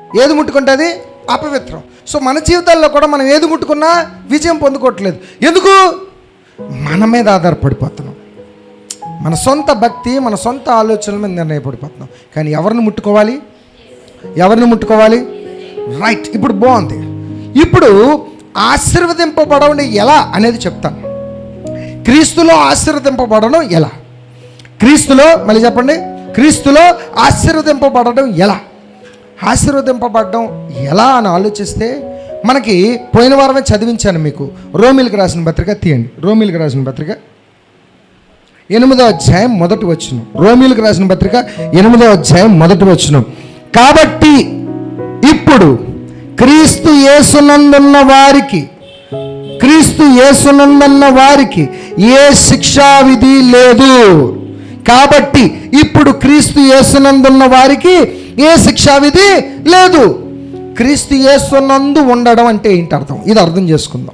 ఏది ముట్టుకుంటుంది అపవిత్రం సో మన జీవితాల్లో కూడా మనం ఏది ముట్టుకున్నా విజయం పొందుకోవట్లేదు ఎందుకు మన మీద ఆధారపడిపోతున్నాం మన సొంత భక్తి మన సొంత ఆలోచనల మీద నిర్ణయపడిపోతున్నాం కానీ ఎవరిని ముట్టుకోవాలి ఎవరిని ముట్టుకోవాలి రైట్ ఇప్పుడు బాగుంది ఇప్పుడు ఆశీర్వదింపబడడం ఎలా అనేది చెప్తాను క్రీస్తులో ఆశీర్వదింపబడడం ఎలా క్రీస్తులో మళ్ళీ చెప్పండి క్రీస్తులో ఆశీర్వదింపబడడం ఎలా ఆశీర్వదింపబడడం ఎలా అని ఆలోచిస్తే మనకి పోయిన వారమే చదివించాను మీకు రోమిల్కి రాసిన పత్రిక తీయండి రోమిల్కి రాసిన పత్రిక ఎనిమిదో అధ్యాయం మొదటి వచ్చును రోమిలకు రాసిన పత్రిక ఎనిమిదో అధ్యాయం మొదటి వచ్చును కాబట్టి ఇప్పుడు క్రీస్తు యేసునందున్న వారికి క్రీస్తు యేసునందున్న వారికి ఏ శిక్షా విధి లేదు కాబట్టి ఇప్పుడు క్రీస్తు యేసునందున్న వారికి ఏ శిక్షా విధి లేదు క్రీస్తు యేసునందు ఉండడం అంటే ఏంటి అర్థం ఇది అర్థం చేసుకుందాం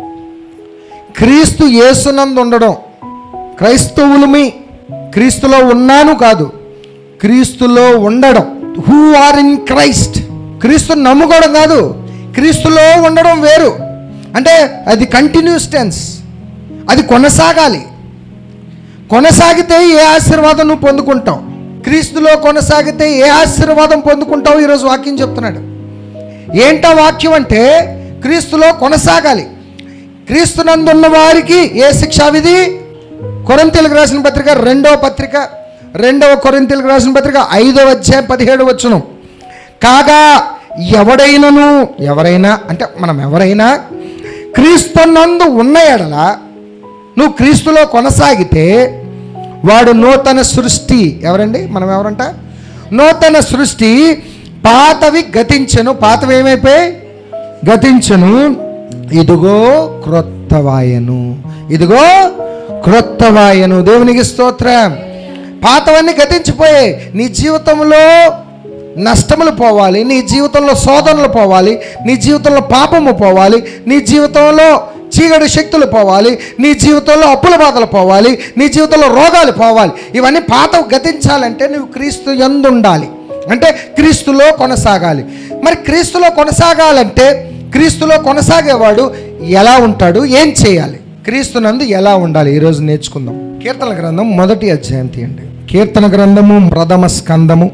క్రీస్తు యేసునందు ఉండడం క్రైస్తవులమి క్రీస్తులో ఉన్నాను కాదు క్రీస్తులో ఉండడం హూ ఆర్ ఇన్ క్రైస్ట్ క్రీస్తు నమ్ముకోవడం కాదు క్రీస్తులో ఉండడం వేరు అంటే అది కంటిన్యూస్ టెన్స్ అది కొనసాగాలి కొనసాగితే ఏ ఆశీర్వాదం నువ్వు పొందుకుంటావు క్రీస్తులో కొనసాగితే ఏ ఆశీర్వాదం పొందుకుంటావు ఈరోజు వాక్యం చెప్తున్నాడు ఏంటా వాక్యం అంటే క్రీస్తులో కొనసాగాలి క్రీస్తునందున్న వారికి ఏ శిక్షా విధి కొరింతలకు రాసిన పత్రిక రెండవ పత్రిక రెండవ కొరింతలకు రాసిన పత్రిక ఐదవ అధ్యాయం పదిహేడు వచ్చును కాగా ఎవడైనను ఎవరైనా అంటే మనం ఎవరైనా క్రీస్తునందు ఉన్న ఎడల నువ్వు క్రీస్తులో కొనసాగితే వాడు నూతన సృష్టి ఎవరండి మనం ఎవరంట నూతన సృష్టి పాతవి గతించను పాతవి ఏమైపోయాయి గతించను ఇదిగో క్రొత్తవాయను ఇదిగో క్రొత్తవాయను దేవునికి స్తోత్రం పాతవన్నీ గతించిపోయాయి నీ జీవితంలో నష్టములు పోవాలి నీ జీవితంలో శోధనలు పోవాలి నీ జీవితంలో పాపము పోవాలి నీ జీవితంలో చీకటి శక్తులు పోవాలి నీ జీవితంలో అప్పుల బాధలు పోవాలి నీ జీవితంలో రోగాలు పోవాలి ఇవన్నీ పాత గతించాలంటే నువ్వు క్రీస్తు యందు ఉండాలి అంటే క్రీస్తులో కొనసాగాలి మరి క్రీస్తులో కొనసాగాలంటే క్రీస్తులో కొనసాగేవాడు ఎలా ఉంటాడు ఏం చేయాలి క్రీస్తునందు ఎలా ఉండాలి ఈరోజు నేర్చుకుందాం కీర్తన గ్రంథం మొదటి అధ్యాయం తీయండి కీర్తన గ్రంథము ప్రథమ స్కందము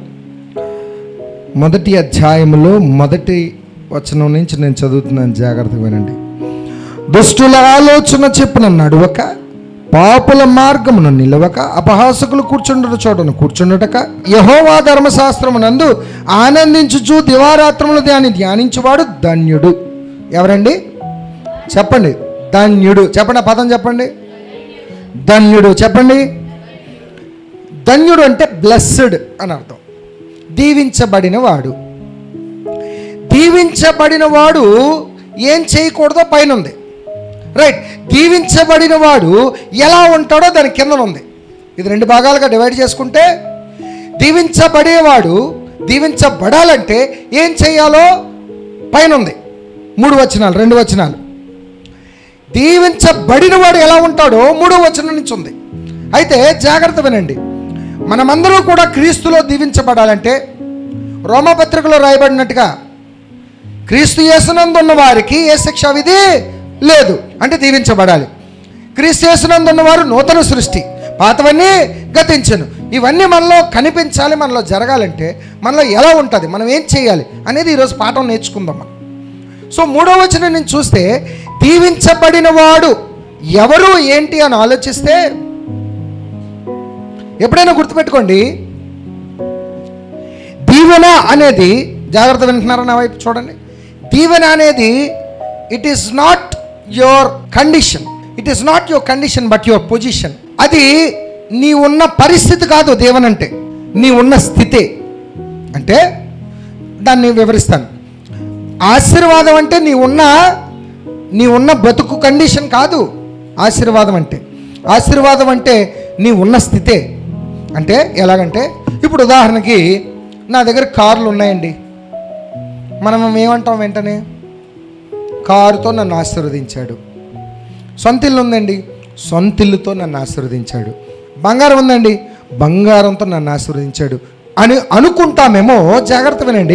మొదటి అధ్యాయములో మొదటి వచనం నుంచి నేను చదువుతున్నాను జాగ్రత్తగా వినండి దుష్టుల ఆలోచన చెప్పిన నడువక పాపుల మార్గమును నిలవక అపహాసకులు కూర్చుండుట చోటను కూర్చుండుటక యహోవా ధర్మశాస్త్రమునందు ఆనందించుచు దివారాత్రములు దాన్ని ధ్యానించువాడు ధన్యుడు ఎవరండి చెప్పండి ధన్యుడు చెప్పండి ఆ పదం చెప్పండి ధన్యుడు చెప్పండి ధన్యుడు అంటే బ్లెస్డ్ అని అర్థం దీవించబడిన వాడు దీవించబడిన వాడు ఏం చేయకూడదో పైన ఉంది రైట్ దీవించబడిన వాడు ఎలా ఉంటాడో దాని కింద ఉంది ఇది రెండు భాగాలుగా డివైడ్ చేసుకుంటే దీవించబడేవాడు దీవించబడాలంటే ఏం చేయాలో పైన ఉంది మూడు వచనాలు రెండు వచనాలు దీవించబడిన వాడు ఎలా ఉంటాడో మూడో వచనం నుంచి ఉంది అయితే జాగ్రత్త వినండి మనమందరూ కూడా క్రీస్తులో దీవించబడాలంటే రోమపత్రికలో రాయబడినట్టుగా క్రీస్తు యేసునందు ఉన్న వారికి ఏ శిక్ష విధి లేదు అంటే దీవించబడాలి క్రీస్తు యేసునందు ఉన్నవారు నూతన సృష్టి పాతవన్నీ గతించను ఇవన్నీ మనలో కనిపించాలి మనలో జరగాలంటే మనలో ఎలా ఉంటుంది మనం ఏం చేయాలి అనేది ఈరోజు పాఠం నేర్చుకుందాం మనం సో మూడో వచనం నేను చూస్తే దీవించబడిన వాడు ఎవరు ఏంటి అని ఆలోచిస్తే ఎప్పుడైనా గుర్తుపెట్టుకోండి దీవెన అనేది జాగ్రత్త వింటున్నారా నా వైపు చూడండి దీవెన అనేది it is not your condition it is not your condition but your position అది నీ ఉన్న పరిస్థితి కాదు దీవెన అంటే నీ ఉన్న స్థితే అంటే దాన్ని వివరిస్తాను ఆశీర్వాదం అంటే నీ ఉన్న నీ ఉన్న బతుకు కండిషన్ కాదు ఆశీర్వాదం అంటే ఆశీర్వాదం అంటే నీ ఉన్న స్థితే అంటే ఎలాగంటే ఇప్పుడు ఉదాహరణకి నా దగ్గర కార్లు ఉన్నాయండి మనం ఏమంటాం వెంటనే కారుతో నన్ను ఆశీర్వదించాడు సొంత ఇల్లు ఉందండి సొంత ఇల్లుతో నన్ను ఆశీర్వదించాడు బంగారం ఉందండి బంగారంతో నన్ను ఆశీర్వదించాడు అని అనుకుంటామేమో జాగ్రత్త వినండి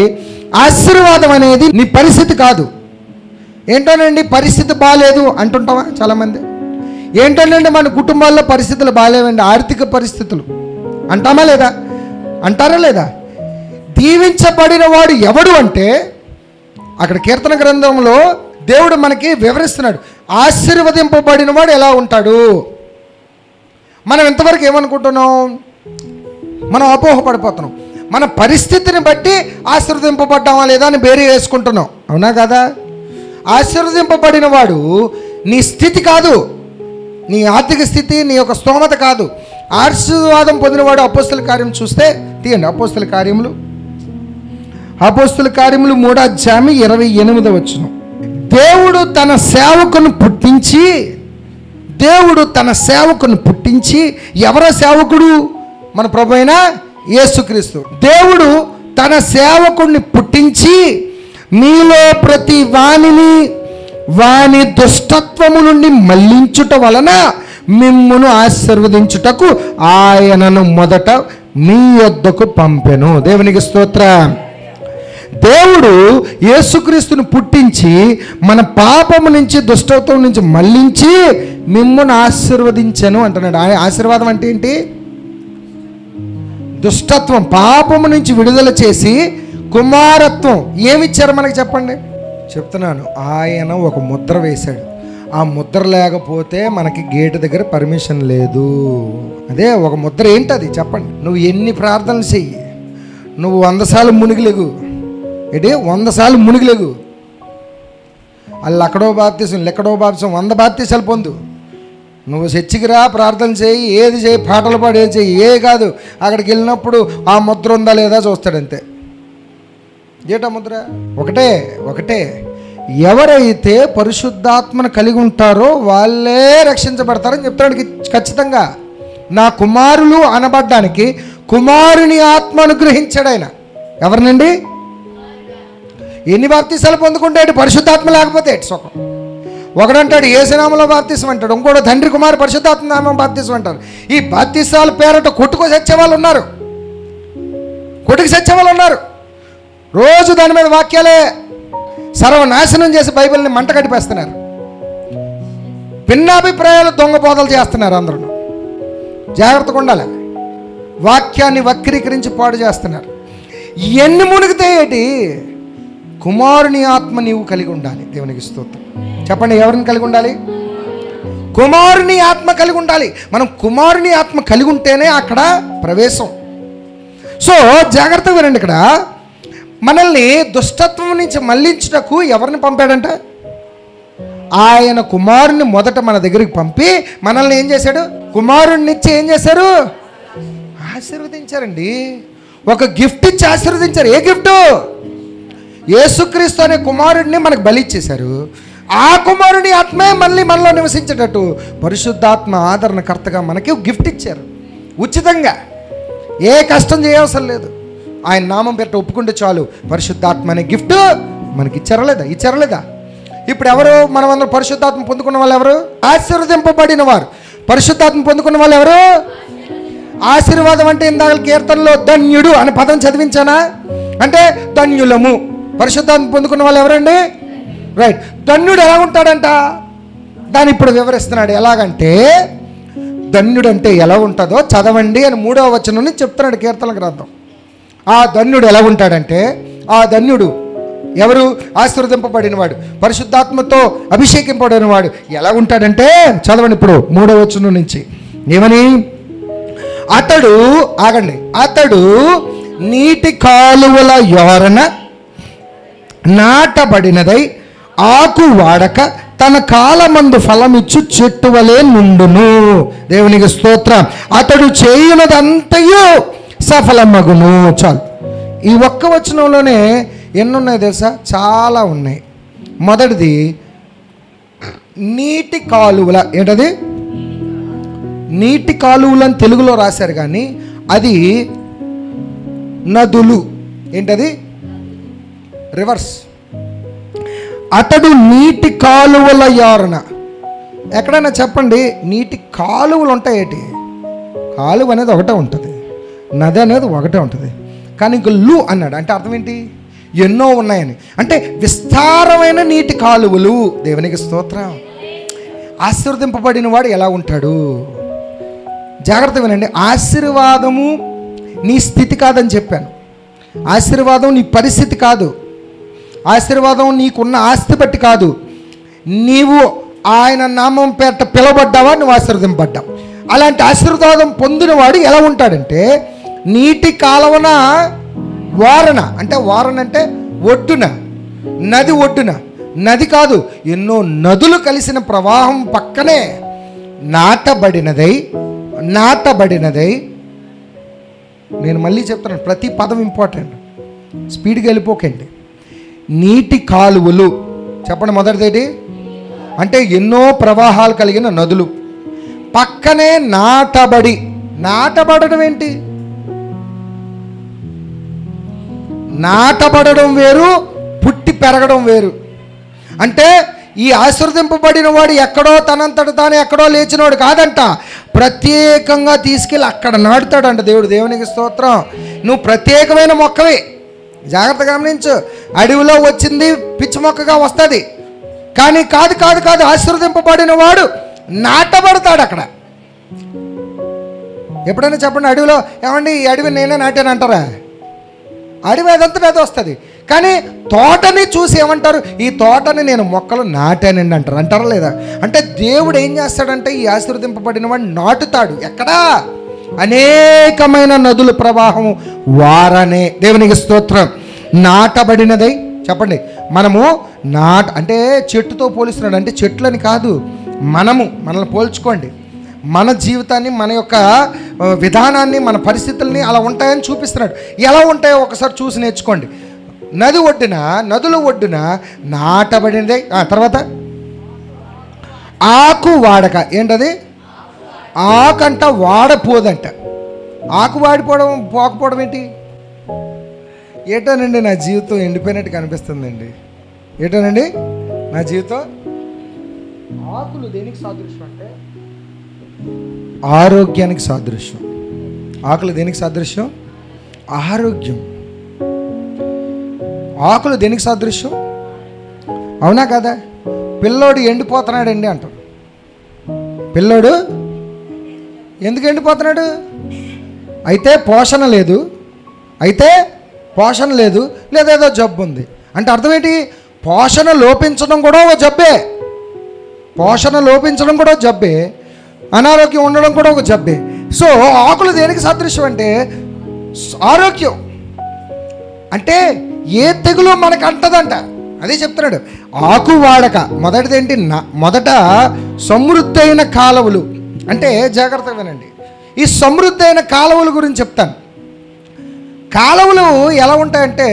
ఆశీర్వాదం అనేది నీ పరిస్థితి కాదు ఏంటోనండి పరిస్థితి బాగాలేదు అంటుంటావా చాలామంది ఏంటోనండి మన కుటుంబాల్లో పరిస్థితులు బాగాలేవండి ఆర్థిక పరిస్థితులు అంటామా లేదా అంటారా లేదా దీవించబడిన వాడు ఎవడు అంటే అక్కడ కీర్తన గ్రంథంలో దేవుడు మనకి వివరిస్తున్నాడు ఆశీర్వదింపబడిన వాడు ఎలా ఉంటాడు మనం ఇంతవరకు ఏమనుకుంటున్నాం మనం అపోహపడిపోతున్నాం మన పరిస్థితిని బట్టి ఆశీర్వదింపబడ్డామా లేదా అని బేరీ వేసుకుంటున్నాం అవునా కదా ఆశీర్వదింపబడిన వాడు నీ స్థితి కాదు నీ ఆర్థిక స్థితి నీ యొక్క స్తోమత కాదు ఆశీర్వాదం పొందినవాడు అపోస్తుల కార్యం చూస్తే తీయండి అపోస్తుల కార్యములు అపోస్తుల కార్యములు మూడో అధ్యాయం ఇరవై ఎనిమిది వచ్చును దేవుడు తన సేవకును పుట్టించి దేవుడు తన సేవకును పుట్టించి ఎవరో సేవకుడు మన ప్రభు అయిన యేసుక్రీస్తు దేవుడు తన సేవకుడిని పుట్టించి మీలో ప్రతి వాణిని వాని దుష్టత్వము నుండి మళ్లించుట వలన మిమ్మును ఆశీర్వదించుటకు ఆయనను మొదట మీ యొద్దకు పంపెను దేవునికి స్తోత్రం దేవుడు యేసుక్రీస్తుని పుట్టించి మన పాపము నుంచి దుష్టత్వం నుంచి మళ్ళించి మిమ్మల్ని ఆశీర్వదించను అంటున్నాడు ఆ ఆశీర్వాదం అంటే ఏంటి దుష్టత్వం పాపము నుంచి విడుదల చేసి కుమారత్వం ఏమిచ్చారు మనకి చెప్పండి చెప్తున్నాను ఆయన ఒక ముద్ర వేశాడు ఆ ముద్ర లేకపోతే మనకి గేటు దగ్గర పర్మిషన్ లేదు అదే ఒక ముద్ర ఏంటది చెప్పండి నువ్వు ఎన్ని ప్రార్థనలు చెయ్యి నువ్వు వంద సార్లు మునిగిలేగు ఏంటి వంద సార్లు మునిగిలేగు వాళ్ళు అక్కడో బాప్తీసం ఎక్కడో బాప్తీసం వంద బాప్తీసాలు పొందు నువ్వు చర్చికి రా ప్రార్థన చేయి ఏది చేయి పాటలు పాడి ఏది చేయి ఏ కాదు అక్కడికి వెళ్ళినప్పుడు ఆ ముద్ర ఉందా లేదా చూస్తాడంతే ఏటా ముద్ర ఒకటే ఒకటే ఎవరైతే పరిశుద్ధాత్మను కలిగి ఉంటారో వాళ్ళే రక్షించబడతారని చెప్తాడు ఖచ్చితంగా నా కుమారులు అనబడ్డానికి కుమారుని ఆత్మ అనుగ్రహించాడు ఆయన ఎవరినండి ఎన్ని బాప్తీసాలు పొందుకుంటాడు పరిశుద్ధాత్మ లేకపోతే ఎటు సుఖం ఒకడంటాడు ఏసునామంలో బాప్తీసం అంటాడు ఇంకోటి తండ్రి కుమారు పరిశుద్ధాత్మ నామం బాప్తీసం అంటారు ఈ బాప్తీసాల పేరట కొట్టుకు సచ్చే వాళ్ళు ఉన్నారు కొట్టుకు సచ్చే వాళ్ళు ఉన్నారు రోజు దాని మీద వాక్యాలే సర్వనాశనం చేసి బైబిల్ని మంట కట్టిపేస్తున్నారు భిన్నాభిప్రాయాలు దొంగ బోధలు చేస్తున్నారు అందరూ జాగ్రత్తగా ఉండాలి వాక్యాన్ని వక్రీకరించి పాడు చేస్తున్నారు ఎన్ని మునిగితే ఏంటి కుమారుని ఆత్మ నీవు కలిగి ఉండాలి దేవునికి స్తోత్రం చెప్పండి ఎవరిని కలిగి ఉండాలి కుమారుని ఆత్మ కలిగి ఉండాలి మనం కుమారుని ఆత్మ కలిగి ఉంటేనే అక్కడ ప్రవేశం సో జాగ్రత్తగా వినండి ఇక్కడ మనల్ని దుష్టత్వం నుంచి మళ్ళించుటకు ఎవరిని పంపాడంట ఆయన కుమారుని మొదట మన దగ్గరికి పంపి మనల్ని ఏం చేశాడు కుమారుణ్ణి ఇచ్చి ఏం చేశారు ఆశీర్వదించారండి ఒక గిఫ్ట్ ఇచ్చి ఆశీర్వదించారు ఏ గిఫ్ట్ యేసుక్రీస్తు అనే కుమారుడిని మనకు బలి ఇచ్చేశారు ఆ కుమారుని ఆత్మే మళ్ళీ మనలో నివసించేటట్టు పరిశుద్ధాత్మ ఆదరణకర్తగా మనకి గిఫ్ట్ ఇచ్చారు ఉచితంగా ఏ కష్టం చేయవసరం లేదు ఆయన నామం పెట్టి ఒప్పుకుంటే చాలు పరిశుద్ధాత్మ అనే గిఫ్ట్ మనకి ఇచ్చారా లేదా ఇచ్చారా లేదా ఇప్పుడు ఎవరు మనం అందరూ పరిశుద్ధాత్మ పొందుకున్న వాళ్ళు ఎవరు ఆశీర్వదింపబడిన వారు పరిశుద్ధాత్మ పొందుకున్న వాళ్ళు ఎవరు ఆశీర్వాదం అంటే ఇందాక కీర్తనలో ధన్యుడు అనే పదం చదివించానా అంటే ధన్యులము పరిశుద్ధాత్మ పొందుకున్న వాళ్ళు ఎవరండి రైట్ ధన్యుడు ఎలా ఉంటాడంట దాన్ని ఇప్పుడు వివరిస్తున్నాడు ఎలాగంటే ధన్యుడు అంటే ఎలా ఉంటుందో చదవండి అని మూడవ వచనం నుంచి చెప్తున్నాడు కీర్తన గ్రంథం ఆ ధన్యుడు ఎలా ఉంటాడంటే ఆ ధన్యుడు ఎవరు ఆశీర్వదింపబడినవాడు పరిశుద్ధాత్మతో అభిషేకింపబడినవాడు ఎలా ఉంటాడంటే చదవండి ఇప్పుడు మూడవ వచనం నుంచి ఏమని అతడు ఆగండి అతడు నీటి కాలువల యోరన నాటబడినదై ఆకు వాడక తన కాలమందు ఫలమిచ్చు చెట్టు వలె నుండును దేవునికి స్తోత్రం అతడు చేయునదంతయు సఫలమగును చాలు ఈ ఒక్క వచనంలోనే ఎన్నున్నాయి తెలుసా చాలా ఉన్నాయి మొదటిది నీటి కాలువల ఏంటది నీటి కాలువలు అని తెలుగులో రాశారు కానీ అది నదులు ఏంటది రివర్స్ అతడు నీటి కాలువల యారన ఎక్కడైనా చెప్పండి నీటి కాలువలు ఉంటాయి ఏంటి కాలువ అనేది ఒకటే ఉంటుంది నది అనేది ఒకటే ఉంటుంది కానీ ఇంక లు అన్నాడు అంటే అర్థం ఏంటి ఎన్నో ఉన్నాయని అంటే విస్తారమైన నీటి కాలువలు దేవునికి స్తోత్రం ఆశీర్వదింపబడిన వాడు ఎలా ఉంటాడు జాగ్రత్త వినండి ఆశీర్వాదము నీ స్థితి కాదని చెప్పాను ఆశీర్వాదం నీ పరిస్థితి కాదు ఆశీర్వాదం నీకున్న ఆస్తి బట్టి కాదు నీవు ఆయన నామం పేట పిలవబడ్డావా నువ్వు ఆశీర్వదింపబడ్డావు అలాంటి ఆశీర్వాదం పొందినవాడు ఎలా ఉంటాడంటే నీటి కాలవన వారణ అంటే వారణ అంటే ఒడ్డున నది ఒడ్డున నది కాదు ఎన్నో నదులు కలిసిన ప్రవాహం పక్కనే నాటబడినదై నాటబడినదై నేను మళ్ళీ చెప్తున్నాను ప్రతి పదం ఇంపార్టెంట్ స్పీడ్గా వెళ్ళిపోకండి నీటి కాలువలు చెప్పండి మొదటిదేటి అంటే ఎన్నో ప్రవాహాలు కలిగిన నదులు పక్కనే నాటబడి నాటబడడం ఏంటి నాటబడడం వేరు పుట్టి పెరగడం వేరు అంటే ఈ ఆశీర్వదింపబడిన వాడు ఎక్కడో తనంతట తాను ఎక్కడో లేచినవాడు కాదంట ప్రత్యేకంగా తీసుకెళ్ళి అక్కడ నాటుతాడంట దేవుడు దేవునికి స్తోత్రం నువ్వు ప్రత్యేకమైన మొక్కవే జాగ్రత్త గమనించు అడవిలో వచ్చింది పిచ్చి మొక్కగా వస్తుంది కానీ కాదు కాదు కాదు ఆశీర్వదింపబడిన వాడు నాటబడతాడు అక్కడ ఎప్పుడైనా చెప్పండి అడవిలో ఏమండి ఈ అడవి నేనే నాటాను అంటారా అడవి అదంతా అది వస్తుంది కానీ తోటని చూసి ఏమంటారు ఈ తోటని నేను మొక్కలు నాటానండి అంటారు అంటారా లేదా అంటే దేవుడు ఏం చేస్తాడంటే ఈ ఆశీర్వదింపబడిన వాడు నాటుతాడు ఎక్కడా అనేకమైన నదుల ప్రవాహం వారనే దేవునికి స్తోత్రం నాటబడినదై చెప్పండి మనము నాట అంటే చెట్టుతో పోలిస్తున్నాడు అంటే చెట్లని కాదు మనము మనల్ని పోల్చుకోండి మన జీవితాన్ని మన యొక్క ఆ, విధానాన్ని మన పరిస్థితుల్ని అలా ఉంటాయని చూపిస్తున్నాడు ఎలా ఉంటాయో ఒకసారి చూసి నేర్చుకోండి నది ఒడ్డున నదుల ఒడ్డున నాటబడినదే ఆ, తర్వాత ఆకు వాడక ఏంటది ఆకంట వాడపోదంట ఆకు వాడిపోవడం పోకపోవడం ఏంటి ఏటోనండి నా జీవితం ఎండిపోయినట్టు కనిపిస్తుందండి ఏటోనండి నా జీవితం ఆకులు దేనికి సాదృశ్యం అంటే ఆరోగ్యానికి సాదృశ్యం ఆకులు దేనికి సాదృశ్యం ఆరోగ్యం ఆకులు దేనికి సాదృశ్యం అవునా కదా పిల్లోడు ఎండిపోతున్నాడండి అంటారు పిల్లోడు ఎందుకు ఎండిపోతున్నాడు అయితే పోషణ లేదు అయితే పోషణ లేదు లేదా ఏదో జబ్బు ఉంది అంటే అర్థం ఏంటి పోషణ లోపించడం కూడా ఒక జబ్బే పోషణ లోపించడం కూడా ఒక జబ్బే అనారోగ్యం ఉండడం కూడా ఒక జబ్బే సో ఆకులు దేనికి సాదృశ్యం అంటే స్- ఆరోగ్యం అంటే ఏ తెగులు మనకు అంటదంట అదే చెప్తున్నాడు ఆకు వాడక మొదటిదేంటి నా- మొదట సమృద్ధి అయిన కాలువలు అంటే జాగ్రత్తగా వినండి ఈ సమృద్ధి అయిన కాలువల గురించి చెప్తాను కాలువలు ఎలా ఉంటాయంటే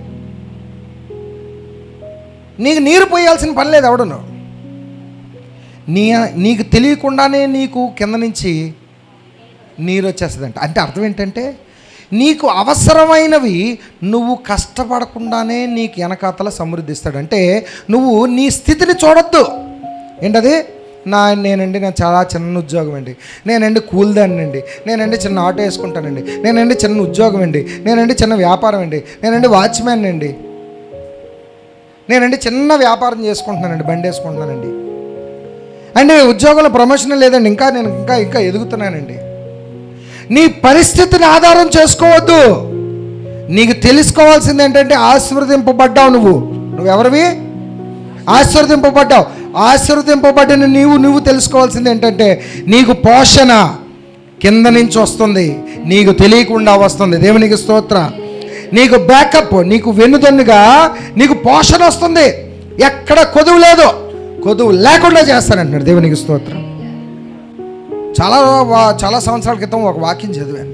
నీకు నీరు పోయాల్సిన పని లేదు ఎవడను నీ నీకు తెలియకుండానే నీకు కింద నుంచి నీరు వచ్చేస్తుందంట అంటే అర్థం ఏంటంటే నీకు అవసరమైనవి నువ్వు కష్టపడకుండానే నీకు వెనకాతల సమృద్ధిస్తాడు అంటే నువ్వు నీ స్థితిని చూడొద్దు ఏంటది నా నేనండి నా చాలా చిన్న ఉద్యోగం అండి నేనండి కూల్దాన్ని అండి నేనండి చిన్న ఆటో వేసుకుంటానండి నేనండి చిన్న ఉద్యోగం అండి నేనండి చిన్న వ్యాపారం అండి నేనండి వాచ్మ్యాన్ అండి నేనండి చిన్న వ్యాపారం చేసుకుంటున్నానండి బండి వేసుకుంటున్నానండి అంటే ఉద్యోగంలో ప్రమోషన్ లేదండి ఇంకా నేను ఇంకా ఇంకా ఎదుగుతున్నానండి నీ పరిస్థితిని ఆధారం చేసుకోవద్దు నీకు తెలుసుకోవాల్సింది ఏంటంటే ఆశీర్వదింపబడ్డావు నువ్వు నువ్వెవరివి ఆశీర్వదింపబడ్డావు ఆశీర్వదింపబడిన నీవు నువ్వు తెలుసుకోవాల్సింది ఏంటంటే నీకు పోషణ కింద నుంచి వస్తుంది నీకు తెలియకుండా వస్తుంది దేవునికి స్తోత్ర నీకు బ్యాకప్ నీకు వెన్నుదన్నుగా నీకు పోషణ వస్తుంది ఎక్కడ కొదువు లేదు కొదువు లేకుండా చేస్తానంటున్నాడు దేవునికి స్తోత్రం చాలా వా- చాలా సంవత్సరాల క్రితం ఒక వాక్యం చదివాను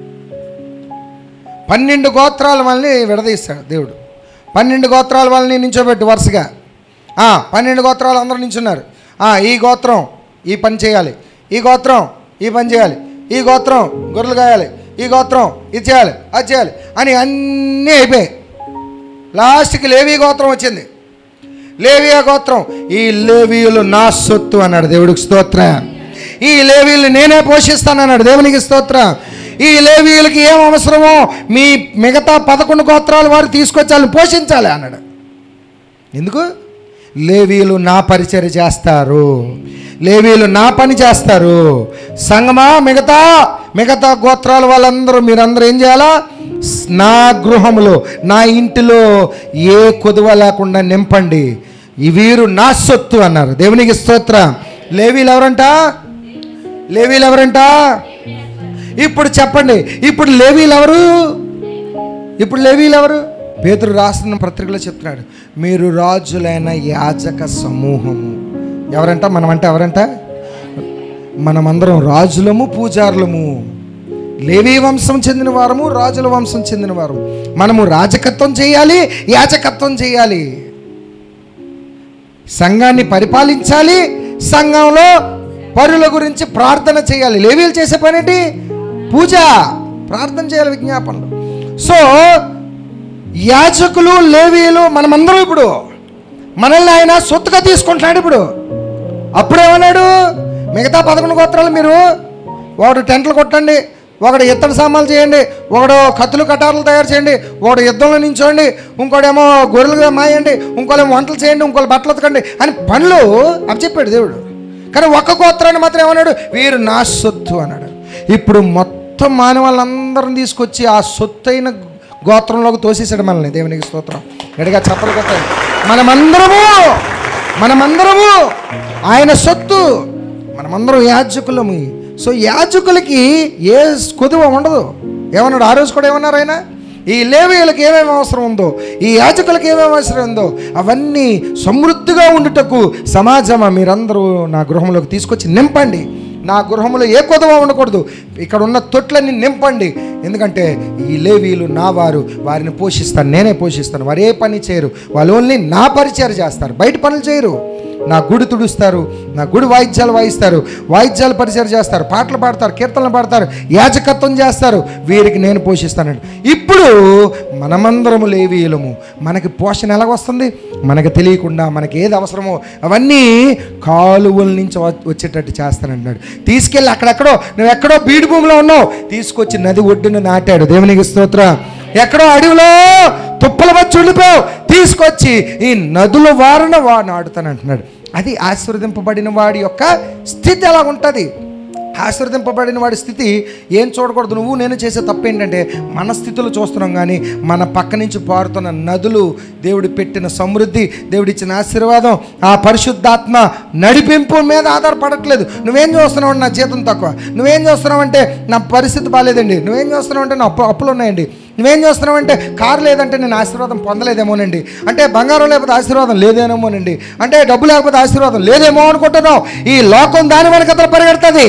పన్నెండు గోత్రాల వాళ్ళని విడదీస్తాడు దేవుడు పన్నెండు గోత్రాల వాళ్ళని నించోబెట్టి వరుసగా ఆ, పన్నెండు గోత్రాలు అందరూ నించున్నారు ఆ, ఈ గోత్రం ఈ పని చేయాలి ఈ గోత్రం ఈ పని చేయాలి ఈ గోత్రం గొర్రెలు కాయాలి ఈ గోత్రం ఇది చేయాలి అది చేయాలి అని అన్నీ అయిపోయాయి లాస్ట్కి లేవి గోత్రం వచ్చింది లేవియా గోత్రం ఈ లేవీయులు నా సొత్తు అన్నాడు దేవుడికి స్తోత్ర ఈ లేవీయులు నేనే పోషిస్తానన్నాడు దేవునికి స్తోత్ర ఈ లేవీయులకి ఏం అవసరమో మీ మిగతా పదకొండు గోత్రాలు వారు తీసుకొచ్చి వాళ్ళని పోషించాలి అన్నాడు ఎందుకు లేవీలు నా పరిచర్య చేస్తారు లేవీలు నా పని చేస్తారు సంగమా మిగతా మిగతా గోత్రాల వాళ్ళందరూ మీరందరూ ఏం చేయాలా స్- నా గృహములో నా ఇంటిలో ఏ కొదువ లేకుండా నింపండి ఈ వీరు నా సొత్తు అన్నారు దేవునికి స్తోత్ర లేవీలు ఎవరంట లేవీలు ఎవరంట ఇప్పుడు చెప్పండి ఇప్పుడు లేవీలు ఎవరు ఇప్పుడు లేవీలు ఎవరు పేతురు రాసిన పత్రికలో చెప్తున్నాడు మీరు రాజులైన యాజక సమూహము ఎవరంట మనమంటే ఎవరంట మనమందరం రాజులము పూజారులము లేవీ వంశం చెందిన వారము రాజుల వంశం చెందిన వారు మనము రాజకత్వం చేయాలి యాజకత్వం చేయాలి సంఘాన్ని పరిపాలించాలి సంఘంలో పరుల గురించి ప్రార్థన చేయాలి లేవీలు చేసే పని ఏంటి పూజ ప్రార్థన చేయాలి విజ్ఞాపనలు సో యాజకులు లేవీలు మనమందరం ఇప్పుడు మనల్ని ఆయన సొత్తుగా తీసుకుంటున్నాడు ఇప్పుడు అప్పుడేమన్నాడు మిగతా పదకొండు గోత్రాలు మీరు ఒకడు టెంట్లు కొట్టండి ఒకడు ఇత్తడి సామాన్లు చేయండి ఒకడు కత్తులు కటార్లు తయారు చేయండి ఒకడు యుద్ధంలో నించోండి ఇంకోడేమో గొర్రెలుగా మాయండి ఇంకోలేమో వంటలు చేయండి ఇంకోళ్ళు బట్టలు ఉతకండి అని పనులు అవి చెప్పాడు దేవుడు కానీ ఒక్క గోత్రాన్ని మాత్రం ఏమన్నాడు వీరు నా సొత్తు అన్నాడు ఇప్పుడు మొత్తం మానవాళ్ళందరిని తీసుకొచ్చి ఆ సొత్తైన గోత్రంలోకి తోసేసాడు మనల్ని దేవునికి స్తోత్రం గడిగా చెప్పలు కొట్టాలి మనమందరము మనమందరము ఆయన సొత్తు మనమందరం యాజకులము సో యాజకులకి ఏ కొదువ ఉండదు ఏమన్నాడు ఆ రోజు కూడా ఏమన్నారు ఆయన ఈ లేవీయులకు ఏమేమి అవసరం ఉందో ఈ యాజకులకు ఏమేమి అవసరం ఉందో అవన్నీ సమృద్ధిగా ఉండుటకు సమాజమా మీరందరూ నా గృహంలోకి తీసుకొచ్చి నింపండి నా గృహంలో ఏ కొదవ ఉండకూడదు ఇక్కడ ఉన్న తొట్లన్నీ నింపండి ఎందుకంటే ఈ లేవీలు నా వారు వారిని పోషిస్తాను నేనే పోషిస్తాను వారు ఏ పని చేయరు వాళ్ళు ఓన్లీ నా పరిచయం చేస్తారు బయట పనులు చేయరు నా గుడి తుడుస్తారు నా గుడి వాయిద్యాలు వాయిస్తారు వాయిద్యాలు పరిచయం చేస్తారు పాటలు పాడతారు కీర్తనలు పాడతారు యాజకత్వం చేస్తారు వీరికి నేను పోషిస్తానండి ఇప్పుడు మనమందరము లేవీయులము మనకి పోషణ ఎలాగొస్తుంది మనకి తెలియకుండా మనకి ఏది అవసరమో అవన్నీ కాలువల నుంచి వ- వచ్చేటట్టు చేస్తానంటున్నాడు తీసుకెళ్ళి అక్కడెక్కడో నువ్వు ఎక్కడో బీడు భూమిలో ఉన్నావు తీసుకొచ్చి నది ఒడ్డున నాటాడు దేవునికి స్తోత్ర ఎక్కడో అడవిలో తుప్పల వచ్చి ఉండిపోయావు తీసుకొచ్చి ఈ నదుల వారన వా నాటుతానంటున్నాడు అది ఆశీర్వదింపబడిన వాడి యొక్క స్థితి ఎలా ఉంటుంది ఆశీర్వదింపబడిన వాడి స్థితి ఏం చూడకూడదు నువ్వు నేను చేసే తప్పు ఏంటంటే మన స్థితులు చూస్తున్నాం కానీ మన పక్క నుంచి పారుతున్న నదులు దేవుడు పెట్టిన సమృద్ధి దేవుడిచ్చిన ఆశీర్వాదం ఆ పరిశుద్ధాత్మ నడిపింపు మీద ఆధారపడట్లేదు నువ్వేం చూస్తున్నావు నా జీతం తక్కువ నువ్వేం చూస్తున్నావు అంటే నా పరిస్థితి బాగాలేదండి నువ్వేం చూస్తున్నావు అంటే నా అప్పు అప్పులు ఉన్నాయండి నువ్వేం చేస్తున్నావు అంటే కారు లేదంటే నేను ఆశీర్వాదం పొందలేదేమోనండి అంటే బంగారం లేకపోతే ఆశీర్వాదం లేదేమోనండి అంటే డబ్బు లేకపోతే ఆశీర్వాదం లేదేమో అనుకుంటున్నావు ఈ లోకం దాని వెనక పరిగెడుతుంది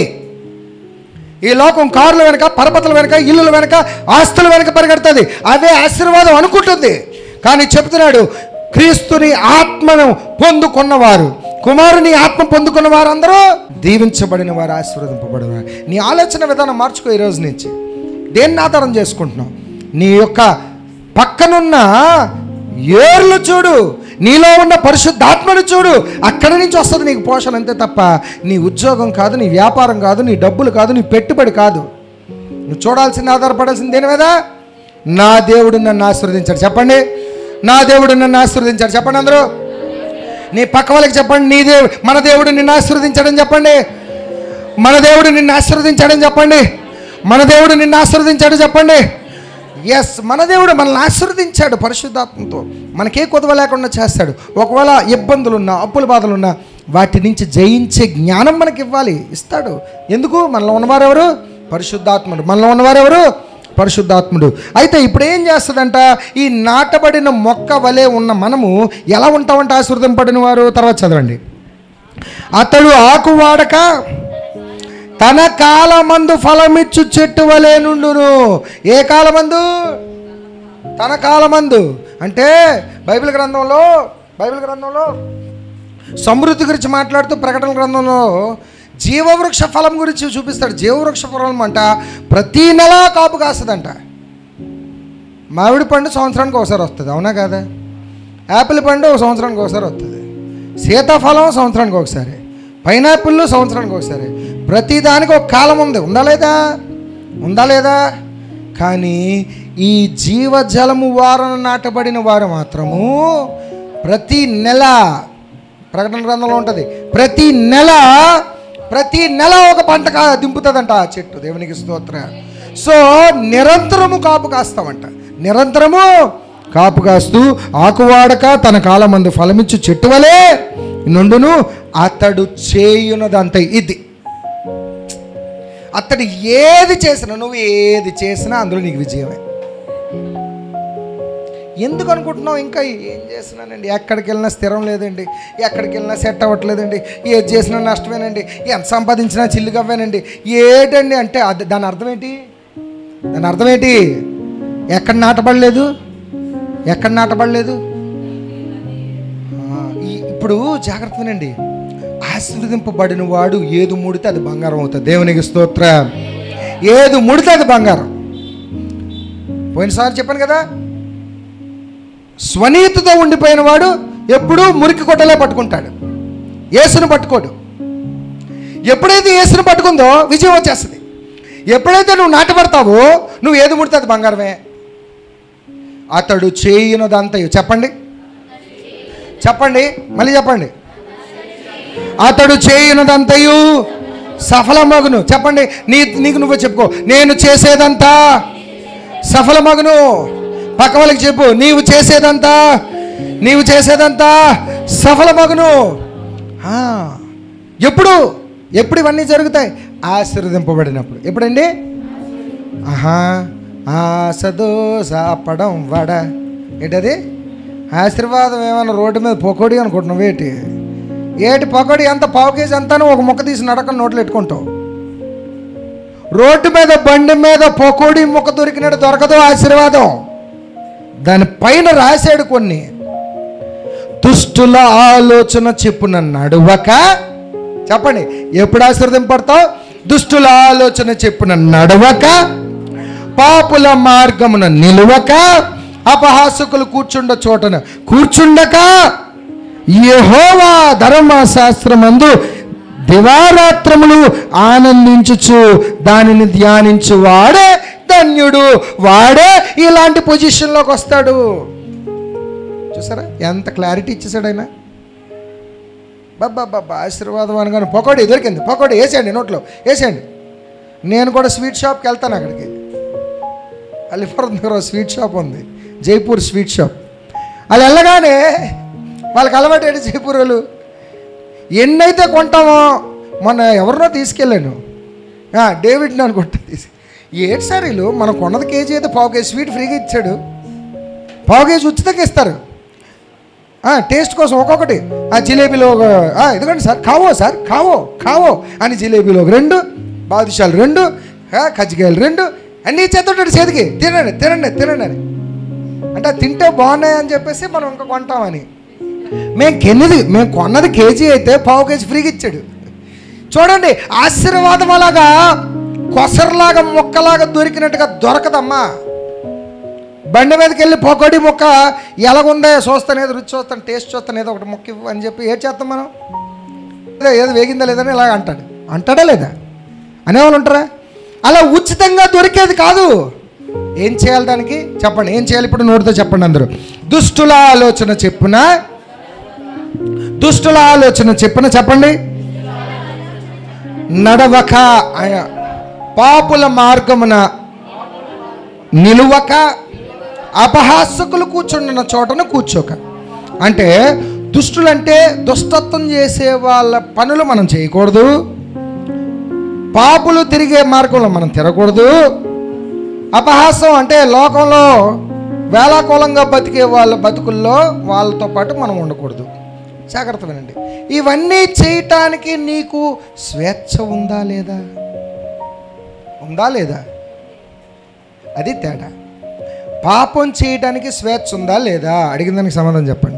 ఈ లోకం కార్ల వెనక పరపతుల వెనక ఇల్లుల వెనక ఆస్తుల వెనక పరిగెడుతుంది అవే ఆశీర్వాదం అనుకుంటుంది కానీ చెప్తున్నాడు క్రీస్తుని ఆత్మను పొందుకున్నవారు కుమారుని ఆత్మ పొందుకున్న వారందరూ దీవించబడిన వారు ఆశీర్వదింపబడిన వారు నీ ఆలోచన విధానం మార్చుకో ఈ రోజు నుంచి దేన్ని ఆధారం చేసుకుంటున్నావు నీ యొక్క పక్కనున్న ఏర్లు చూడు నీలో ఉన్న పరిశుద్ధాత్మను చూడు అక్కడి నుంచి వస్తుంది నీకు పోషణ అంతే తప్ప నీ ఉద్యోగం కాదు నీ వ్యాపారం కాదు నీ డబ్బులు కాదు నీ పెట్టుబడి కాదు నువ్వు చూడాల్సింది ఆధారపడాల్సింది దేని మీద నా దేవుడు నన్ను ఆశీర్వదించాడు చెప్పండి నా దేవుడు నన్ను ఆశీర్వదించాడు చెప్పండి అందరూ నీ పక్క వాళ్ళకి చెప్పండి నీ దేవుడు మన దేవుడు నిన్ను ఆశీర్వదించాడని చెప్పండి మన దేవుడు నిన్ను ఆశీర్వదించాడని చెప్పండి మన దేవుడు నిన్ను ఆశీర్వదించాడు చెప్పండి ఎస్ మన దేవుడు మనల్ని ఆశీర్వదించాడు పరిశుద్ధాత్మతో మనకే కొదవ లేకుండా చేస్తాడు ఒకవేళ ఇబ్బందులున్నా అప్పుల బాధలున్నా వాటి నుంచి జయించే జ్ఞానం మనకి ఇవ్వాలి ఇస్తాడు ఎందుకు మనలో ఉన్నవారు ఎవరు పరిశుద్ధాత్ముడు మనలో ఉన్నవారు ఎవరు పరిశుద్ధాత్ముడు అయితే ఇప్పుడు ఏం చేస్తుందంట ఈ నాటబడిన మొక్క వలె ఉన్న మనము ఎలా ఉంటామంటే ఆశీర్వదింపడిన వారు తర్వాత చదవండి అతడు ఆకు వాడక తన కాలమందు ఫలమిచ్చు చెట్టు వలె నుండును ఏ కాలమందు తన కాలమందు అంటే బైబిల్ గ్రంథంలో బైబిల్ గ్రంథంలో సమృద్ధి గురించి మాట్లాడుతూ ప్రకటన గ్రంథంలో జీవవృక్ష ఫలం గురించి చూపిస్తాడు జీవవృక్ష ఫలం అంట ప్రతీ నెల కాపు కాస్తుందంట మామిడి పండు సంవత్సరానికి ఒకసారి వస్తుంది అవునా కాదా యాపిల్ పండు ఒక సంవత్సరానికి ఒకసారి వస్తుంది సీతాఫలం సంవత్సరానికి ఒకసారి పైనాపిల్ సంవత్సరానికి ఒకసారి ప్రతి దానికి ఒక కాలం ఉంది ఉందా లేదా ఉందా లేదా కానీ ఈ జీవజలము వారన నాటబడిన వారు మాత్రము ప్రతి నెల ప్రకటన గ్రంథంలో ఉంటుంది ప్రతి నెల ప్రతి నెల ఒక పంట కా దింపుతుందంట ఆ చెట్టు దేవునికి స్తోత్ర సో నిరంతరము కాపు కాస్తామంట నిరంతరము కాపు కాస్తూ ఆకువాడక తన కాలమందు ఫలమిచ్చు చెట్టు వలె నుండును అతడు చేయునదంత ఇది అతడు ఏది చేసినా నువ్వు ఏది చేసినా అందులో నీకు విజయమే ఎందుకు అనుకుంటున్నావు ఇంకా ఏం చేసినానండి ఎక్కడికి వెళ్ళినా స్థిరం లేదండి ఎక్కడికి వెళ్ళినా సెట్ అవ్వట్లేదండి ఏది చేసినా నష్టమేనండి ఎంత సంపాదించినా చిల్లుగవ్వేనండి ఏటండి అంటే అది దాని అర్థం ఏంటి దాని అర్థం ఏంటి ఎక్కడ నాటబడలేదు ఎక్కడ నాటబడలేదు ఆ, ఈ- ఇప్పుడు జాగ్రత్త వినండి ఆశీర్వదింపబడిన వాడు ఏది ముడితే అది బంగారం అవుతుంది దేవునికి స్తోత్ర ఏది ముడితే అది బంగారం పోయినసారి చెప్పాను కదా స్వనీతితో ఉండిపోయిన వాడు ఎప్పుడూ మురికి కొట్టలే పట్టుకుంటాడు యేసును పట్టుకోడు ఎప్పుడైతే యేసును పట్టుకుందో విజయం వచ్చేస్తుంది ఎప్పుడైతే నువ్వు నాటపడతావో నువ్వు ఏది ముడితే అది బంగారమే అతడు చేయునదంతయు చెప్పండి చెప్పండి మళ్ళీ చెప్పండి అతడు చేయునదంతయు సఫలమగును చెప్పండి నీ నీకు నువ్వు చెప్పుకో నేను చేసేదంతా సఫలమగును పక్క వాళ్ళకి చెప్పు నీవు చేసేదంతా నీవు చేసేదంతా సఫలమగును ఆ, ఎప్పుడు ఎప్పుడు ఇవన్నీ జరుగుతాయి ఆశీర్వదింపబడినప్పుడు ఎప్పుడండి ఆహా ఆసదో సాపడం వడ ఏంటది ఆశీర్వాదం ఏమైనా రోడ్డు మీద పొకోడి అనుకుంటున్నావు ఏంటి ఏటి పకోడి ఎంత పావు కేజీ అంతాను ఒక ముక్క తీసి నడక నోట్లు పెట్టుకుంటావు రోడ్డు మీద బండి మీద పకోడి ముక్క దొరికినట్టు దొరకదు ఆశీర్వాదం దానిపైన రాశాడు కొన్ని దుష్టుల ఆలోచన చెప్పున నడువక చెప్పండి ఎప్పుడు ఆశీర్వదింపడతావు దుష్టుల ఆలోచన చెప్పున నడవక పాపుల మార్గమున నిలువక అపహాసకులు కూర్చుండ చోటన కూర్చుండక యెహోవా ధర్మశాస్త్రమందు దివారాత్రములు ఆనందించుచు దానిని ధ్యానించు వాడే ధన్యుడు వాడే ఇలాంటి పొజిషన్లోకి వస్తాడు చూసారా ఎంత క్లారిటీ ఇచ్చేసాడు ఆయన బాబా బాబా ఆశీర్వాదం అనగానే పకోడీ దొరికింది పకోడీ వేసేయండి నోట్లో వేసేయండి నేను కూడా స్వీట్ షాప్కి వెళ్తాను అక్కడికి అలిపురం దగ్గర ఒక స్వీట్ షాప్ ఉంది జైపూర్ స్వీట్ షాప్ వాళ్ళు వెళ్ళగానే వాళ్ళకి అలవాటు ఏంటి జైపూర్ వాళ్ళు ఎన్నైతే కొంటామో మొన్న ఎవరినో తీసుకెళ్ళాను ఆ, డేవిడ్ని అనుకుంటా తీసి ఏడు సార్ వీళ్ళు మనం కొన్నది కేజీ అయితే పావు కేజీ స్వీట్ ఫ్రీగా ఇచ్చాడు పావు కేజీ ఉచితంగా ఇస్తారు ఆ, టేస్ట్ కోసం ఒక్కొక్కటి ఆ జిలేబీలో ఒక ఆ, ఇదిగోండి సార్ కావో సార్ కావో కావో అని జిలేబీలో ఒక రెండు బాదుషాలు రెండు ఆ, కజ్జికాయలు రెండు అన్నీ ఇచ్చేస్తుంటాడు చేతికి తినండి తినండి తినండి అని అంటే అది తింటే బాగున్నాయి అని చెప్పేసి మనం ఇంకా కొంటామని మేము కెన్నది మేము కొన్నది కేజీ అయితే పావు కేజీ ఫ్రీగా ఇచ్చాడు చూడండి ఆశీర్వాదం అలాగా కొసరలాగా ముక్కలాగా దొరికినట్టుగా దొరకదమ్మా బండి మీదకి వెళ్ళి పొగడి ముక్క ఎలాగుందో చూస్తాను ఏదో రుచి చూస్తాను టేస్ట్ చూస్తాను ఏదో ఒకటి ముక్క ఇవ్వు అని చెప్పి ఏం చేస్తాం మనం ఏదో ఏదో వేగిందా లేదని ఇలాగ అంటాడు అంటాడా లేదా అనేవాళ్ళు ఉంటారా అలా ఉచితంగా దొరికేది కాదు ఏం చేయాలి దానికి చెప్పండి ఏం చేయాలి ఇప్పుడు నోటితో చెప్పండి అందరూ దుష్టుల ఆలోచన చెప్పున దుష్టుల ఆలోచన చెప్పున చెప్పండి నడవక ఆయన పాపుల మార్గమున నిలువక అపహాసకులు కూర్చుంటున్న చోటన కూర్చోక అంటే దుష్టులంటే దుష్టత్వం చేసే వాళ్ళ పనులు మనం చేయకూడదు పాపులు తిరిగే మార్గంలో మనం తిరగకూడదు అపహాసం అంటే లోకంలో వేలాకోలంగా బతికే వాళ్ళ బతుకుల్లో వాళ్ళతో పాటు మనం ఉండకూడదు జాగ్రత్త వినండి ఇవన్నీ చేయటానికి నీకు స్వేచ్ఛ ఉందా లేదా ఉందా లేదా అది తేడా పాపం చేయడానికి స్వేచ్ఛ ఉందా లేదా అడిగిన దానికి సమాధానం చెప్పండి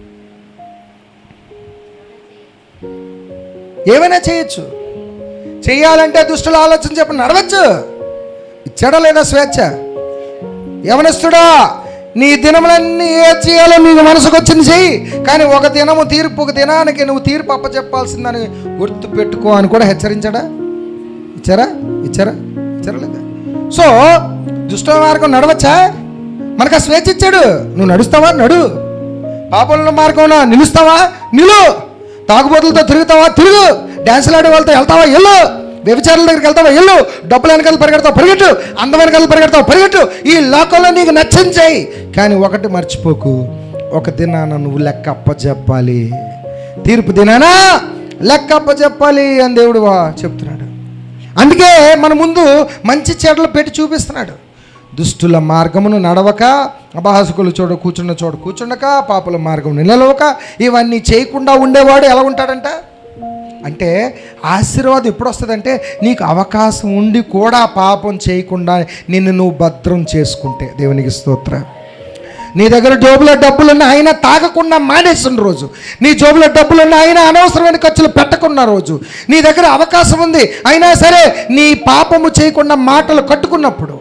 ఏమైనా చేయొచ్చు చేయాలంటే దుష్టుల ఆలోచన చెప్పండి నడవచ్చు ఇచ్చాడా లేదా స్వేచ్ఛ యవనస్తుడా నీ దినములన్నీ ఏ చేయాలో నీకు మనసుకు వచ్చింది చెయ్యి కానీ ఒక దినము తీర్పు ఒక దినానికి నువ్వు తీర్పు అప్పచెప్పాల్సిందని గుర్తు పెట్టుకో అని కూడా హెచ్చరించాడా ఇచ్చారా ఇచ్చారా ఇచ్చారా లేదా సో దుష్ట మార్గం నడవచ్చా మనకు ఆ స్వేచ్ఛ ఇచ్చాడు నువ్వు నడుస్తావా నడు పాపంలో మార్గంలో నిలుస్తావా నిలు తాగుబోతులతో తిరుగుతావా తిరుగు డ్యాన్సులు ఆడే వాళ్ళతో వెళ్తావా వెళ్ళు వ్యభిచారుల దగ్గరికి వెళ్తావా వెళ్ళు డబ్బులు వెనకాల పరిగెడతావు పరిగెట్టు అందం వెనకాల పరిగెడతావు పరిగెట్టు ఈ లోకంలో నీకు నచ్చించాయి కానీ ఒకటి మర్చిపోకు ఒక దినాన నువ్వు లెక్క అప్పచెప్పాలి తీర్పు దినానా లెక్క అప్పచెప్పాలి అని దేవుడు వా- చెప్తున్నాడు అందుకే మన ముందు మంచి చెడ్లు పెట్టి చూపిస్తున్నాడు దుష్టుల మార్గమును నడవక అపహాసకులు చోట కూర్చున్న చోట కూర్చుండక పాపుల మార్గం నిలవక ఇవన్నీ చేయకుండా ఉండేవాడు ఎలా ఉంటాడంట అంటే ఆశీర్వాదం ఎప్పుడు వస్తుందంటే నీకు అవకాశం ఉండి కూడా పాపం చేయకుండా నిన్ను నువ్వు భద్రం చేసుకుంటే దేవునికి స్తోత్రం నీ దగ్గర జోబులో డబ్బులున్న ఆయన తాగకుండా మానేసిన రోజు నీ జోబులో డబ్బులున్న ఆయన అనవసరమైన ఖర్చులు పెట్టకున్న రోజు నీ దగ్గర అవకాశం ఉంది అయినా సరే నీ పాపము చేయకుండా మాటలు కట్టుకున్నప్పుడు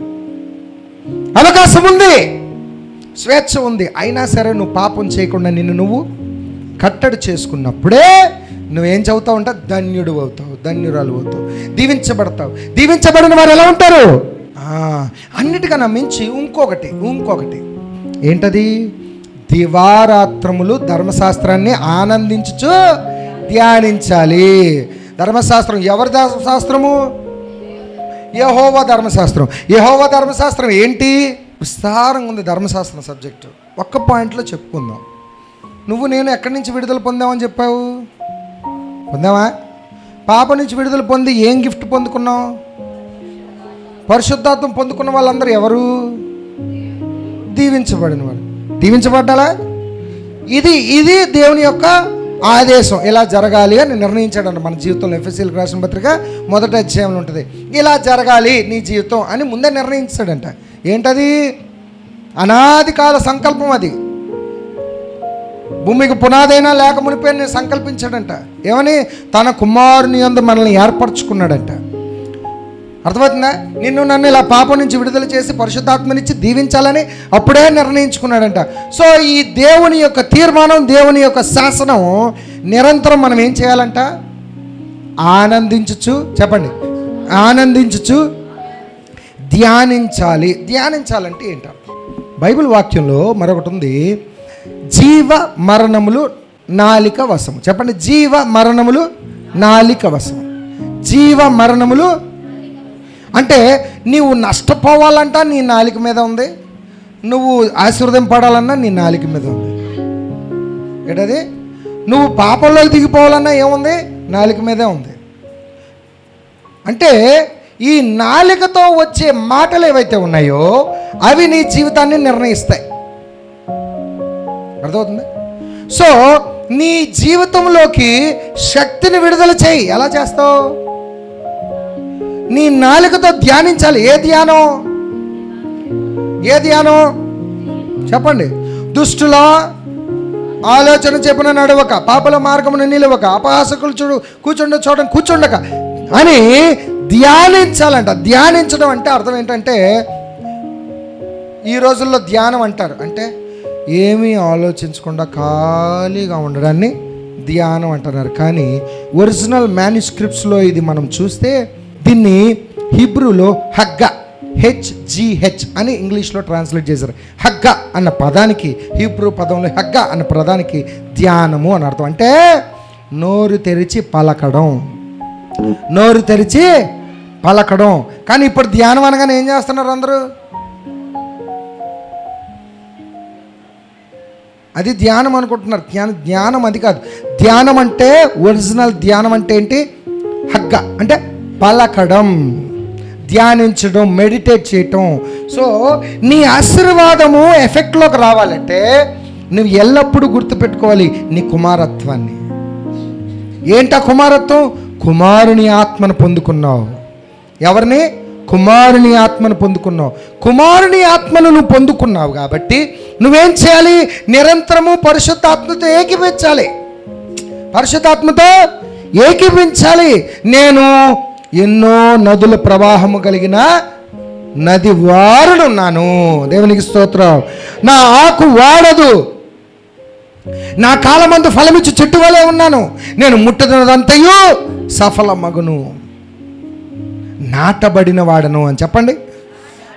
అవకాశం ఉంది స్వేచ్ఛ ఉంది అయినా సరే నువ్వు పాపం చేయకుండా నిన్ను నువ్వు కట్టడి చేసుకున్నప్పుడే నువ్వేం చదువుతావు అంటే ధన్యుడు అవుతావు ధన్యురాలు అవుతావు దీవించబడతావు దీవించబడిన వారు ఎలా ఉంటారు ఆ, అన్నిటికన్నా మించి ఇంకొకటి ఇంకొకటి ఏంటది దివారాత్రములు ధర్మశాస్త్రాన్ని ఆనందించుచు ధ్యానించాలి ధర్మశాస్త్రం ఎవరి ధర్మశాస్త్రము యహోవా ధర్మశాస్త్రం యహోవా ధర్మశాస్త్రం ఏంటి విస్తారంగా ఉంది ధర్మశాస్త్రం సబ్జెక్టు ఒక్క పాయింట్లో చెప్పుకుందాం నువ్వు నేను ఎక్కడి నుంచి విడుదల పొందామని చెప్పావు పొందావా పాప నుంచి విడుదల పొంది ఏం గిఫ్ట్ పొందుకున్నావు పరిశుద్ధాత్వం పొందుకున్న వాళ్ళందరూ ఎవరు దీవించబడిన వాళ్ళు దీవించబడ్డాలా ఇది ఇది దేవుని యొక్క ఆదేశం ఇలా జరగాలి అని నిర్ణయించాడంట మన జీవితంలో ఎఫ్ఎస్సీలకు రాసిన పత్రిక మొదటి అధ్యాయంలో ఉంటుంది ఇలా జరగాలి నీ జీవితం అని ముందే నిర్ణయించాడంట ఏంటది అనాది కాల సంకల్పం అది భూమికి పునాదైనా లేక మునిపే నేను సంకల్పించాడంట ఏమని తన కుమారుని యందు మనల్ని ఏర్పరచుకున్నాడంట అర్థమవుతుందా నిన్ను నన్ను ఇలా పాపం నుంచి విడుదల చేసి పరిశుద్ధాత్మనిచ్చి దీవించాలని అప్పుడే నిర్ణయించుకున్నాడంట సో ఈ దేవుని యొక్క తీర్మానం దేవుని యొక్క శాసనం నిరంతరం మనం ఏం చేయాలంట ఆనందించుచు చెప్పండి ఆనందించుచు ధ్యానించాలి ధ్యానించాలంటే ఏంట బైబిల్ వాక్యంలో మరొకటి ఉంది జీవ మరణములు నాలిక వశము చెప్పండి జీవ మరణములు నాలిక వశము జీవ మరణములు అంటే నీవు నష్టపోవాలంట నీ నాలిక మీద ఉంది నువ్వు ఆశీర్వదింపడాలన్నా నీ నాలిక మీద ఉంది ఏంటది నువ్వు పాపంలో దిగిపోవాలన్నా ఏముంది నాలిక మీదే ఉంది అంటే ఈ నాలికతో వచ్చే మాటలు ఏవైతే ఉన్నాయో అవి నీ జీవితాన్ని నిర్ణయిస్తాయి అర్థమవుతుంది సో నీ జీవితంలోకి శక్తిని విడుదల చేయి ఎలా చేస్తావు నీ నాలుకతో ధ్యానించాలి ఏ ధ్యానం ఏ ధ్యానం చెప్పండి దుష్టుల ఆలోచన చెప్పిన నడవక పాపల మార్గమును నిలవక అపహాసకులు చూడు కూర్చుండ చోట కూర్చుండక అని ధ్యానించాలంట ధ్యానించడం అంటే అర్థం ఏంటంటే ఈ రోజుల్లో ధ్యానం అంటారు అంటే ఏమీ ఆలోచించకుండా ఖాళీగా ఉండడాన్ని ధ్యానం అంటున్నారు కానీ ఒరిజినల్ మ్యానుస్క్రిప్ట్స్లో ఇది మనం చూస్తే దీన్ని హిబ్రూలో హగ్గ హెచ్జిహెచ్ అని ఇంగ్లీష్లో ట్రాన్స్లేట్ చేశారు హగ్గ అన్న పదానికి హిబ్రూ పదంలో హగ్గ అన్న పదానికి ధ్యానము అని అర్థం అంటే నోరు తెరిచి పలకడం నోరు తెరిచి పలకడం కానీ ఇప్పుడు ధ్యానం అనగానే ఏం చేస్తున్నారు అందరూ అది ధ్యానం అనుకుంటున్నారు ధ్యానం ధ్యానం అది కాదు ధ్యానం అంటే ఒరిజినల్ ధ్యానం అంటే ఏంటి హగ్గ అంటే పలకడం ధ్యానించడం మెడిటేట్ చేయటం సో నీ ఆశీర్వాదము ఎఫెక్ట్లోకి రావాలంటే నువ్వు ఎల్లప్పుడూ గుర్తుపెట్టుకోవాలి నీ కుమారత్వాన్ని ఏంటా కుమారత్వం కుమారుని ఆత్మను పొందుకున్నావు ఎవరిని కుమారుని ఆత్మను పొందుకున్నావు కుమారుని ఆత్మను నువ్వు పొందుకున్నావు కాబట్టి నువ్వేం చేయాలి నిరంతరము పరిశుద్ధాత్మతో ఏకీపించాలి పరిశుద్ధాత్మతో ఏకీపించాలి నేను ఎన్నో నదుల ప్రవాహము కలిగిన నది వారుడున్నాను దేవునికి స్తోత్రం నా ఆకు వాడదు నా కాలమందు ఫలమిచ్చి చెట్టు వలె ఉన్నాను నేను ముట్టదినదంతయు సఫల మగును నాటబడిన వాడను అని చెప్పండి